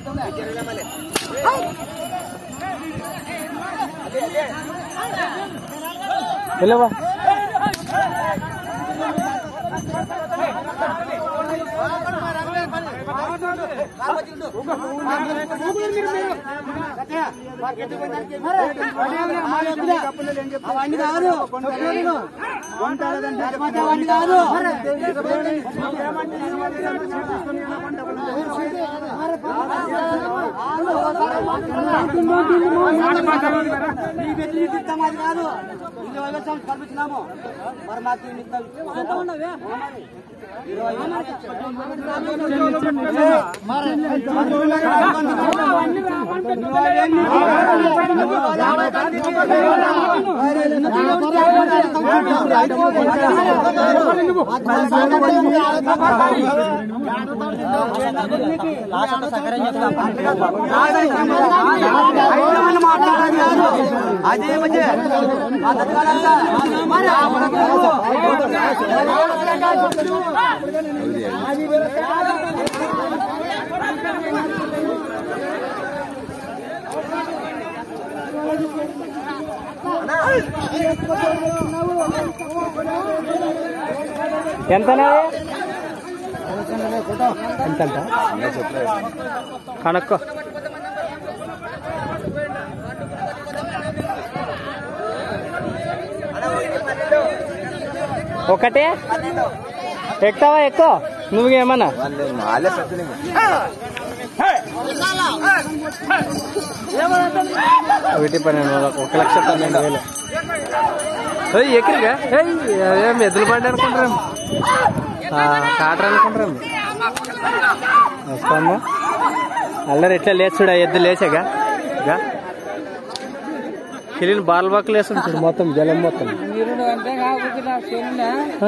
వెళ్ళవా అవన్నీ కాదు అవన్నీ కాదు అది కాదు ఇల్లు వ్యవసాయం కల్పించినాము మరి మాకు ఇన్ని అదే మధ్య పద్ధతి కాదంతా మరి ఎంతనా ఎంతంట కనుక్కో ఒకటే ఎక్కువా ఎక్కువ నువ్వు ఏమన్నా ఒకటి పన్నెండు వేలు, ఒక లక్ష పన్నెండు వేలు ఏయ్, ఎక్కడిగా ఏయ్, ఏం ఎద్దులు పడ్డా అనుకుంటారా కాటర్ అనుకుంటారా వస్తాము అల్లరి ఎట్లా లేచుడా ఎద్దు లేచాగా గా కిలిని బాల్ బాకులు వేస్తుంది చూడు మొత్తం జలం మొత్తం ఆ?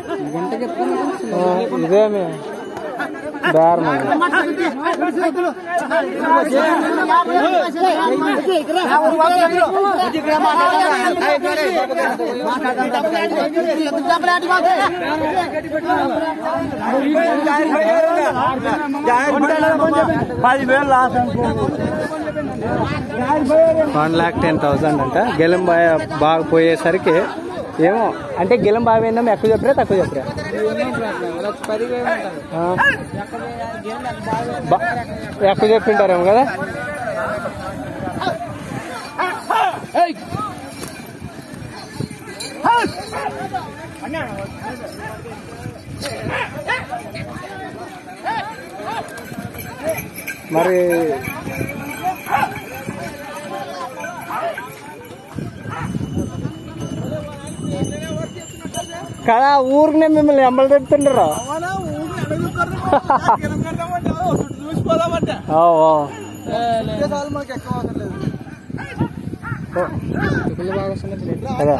ఆ, ఇదేమి దారుణం పదివేలు loss one lakh ten thousand అంట గెలం బాగా బాగా పోయేసరికి ఏమో అంటే గెలం బాగా పోయిందా ఎక్కువ చెప్పరా తక్కువ చెప్పరా ఆ. బా- ఎక్కువ చెప్పింటారేమో కదా మరి కదా ఊరినే మిమ్మల్ని ఎంబలు చెప్తుంటారు చూసిపోదామంటే ఓ, ఓ. మాకు ఎక్కువ అవసరం లేదు కదా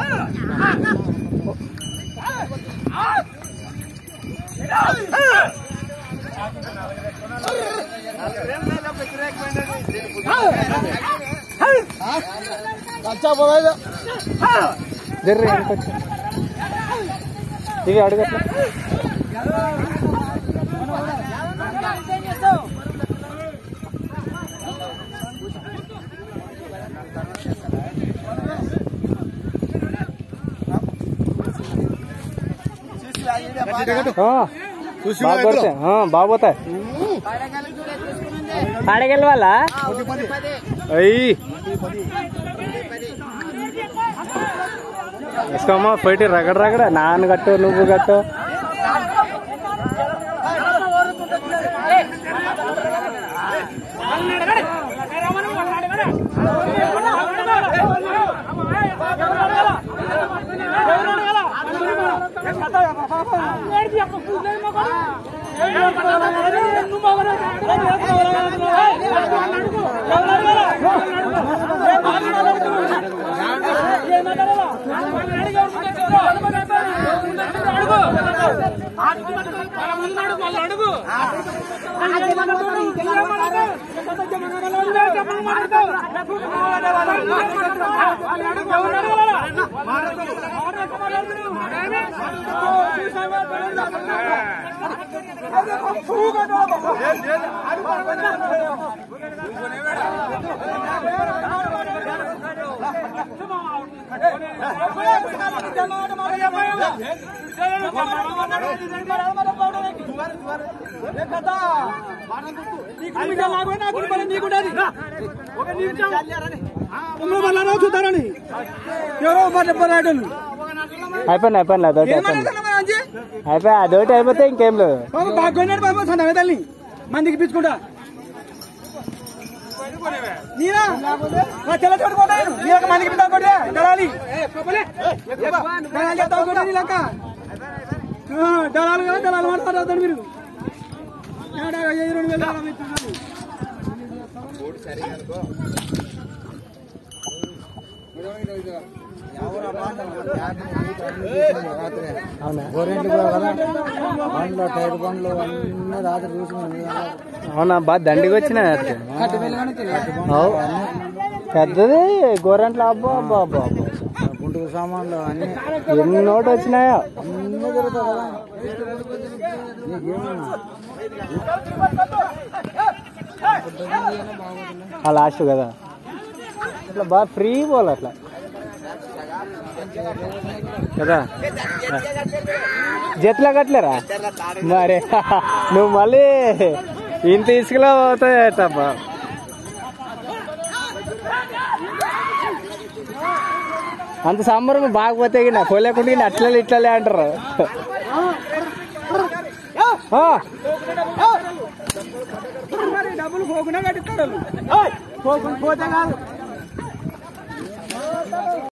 వచ్చా పోలేదు జర్రి వెనకొచ్చు ఇవి అడగట్లా బాగా కొడతాయి బాగా పోతాయి ఆడగెళ్ళ వాళ్ళ అయ్యి వేసుకోమ్మా పోయి రగడ రగడ నాన్న కట్టు నువ్వు కట్టు అడుగు చూస్తారని ఎవరో పర్యటనలు అయిపోయింది అయిపోయింది అదొకటి అయిపోయింది అయిపోయి అదొకటి అయిపోతే ఇంకేం లేదు బాగా కొన్నాడు బాబు సంత తల్లి మందికి పిచ్చుకుంటా నీరా నా తెల్ల చోటు కొట్టాను నీ యొక్క మందికి పితా కొట్టే దళాలి దళాలి చెప్తావు కొట్టే నీ లెక్క ఆ, దళాలు కదా దళాలు మాట్లాడతాడు మీరు ఏడా, ఏ రెండు వేలు అలా ఇస్తున్నారు. అవునా గోరెంట్లు కూడా కదా బండ్లు టైర్ బండ్లు అన్ని రాత్రి చూసి అవునా బాగా దండిగా వచ్చినాయి అట్లా అవు పెద్దది గోరంట్ల అబ్బా అబ్బా అబ్బా అబ్బా గుంటూరు సామాన్లు అన్ని ఎన్ని నోటు వచ్చినాయో అన్ని దొరుకుతాయి కదా నీకేమన్నా ఆ లాస్ట్ కదా అట్లా బాగా ఫ్రీ పోవాలి అట్లా కదా జట్లా కట్టలేరా మరే నువ్వు మళ్ళీ ఇంత ఇసుకలో పోతాయి తప్ప అంత సంబరం బాగా పోతే గిన్న పోలేకుండా గిన్న అట్లలే ఇట్లలే అంటారు ఆ. డబ్బులు పోకుండా కట్టిస్తాడు పోతే కాదు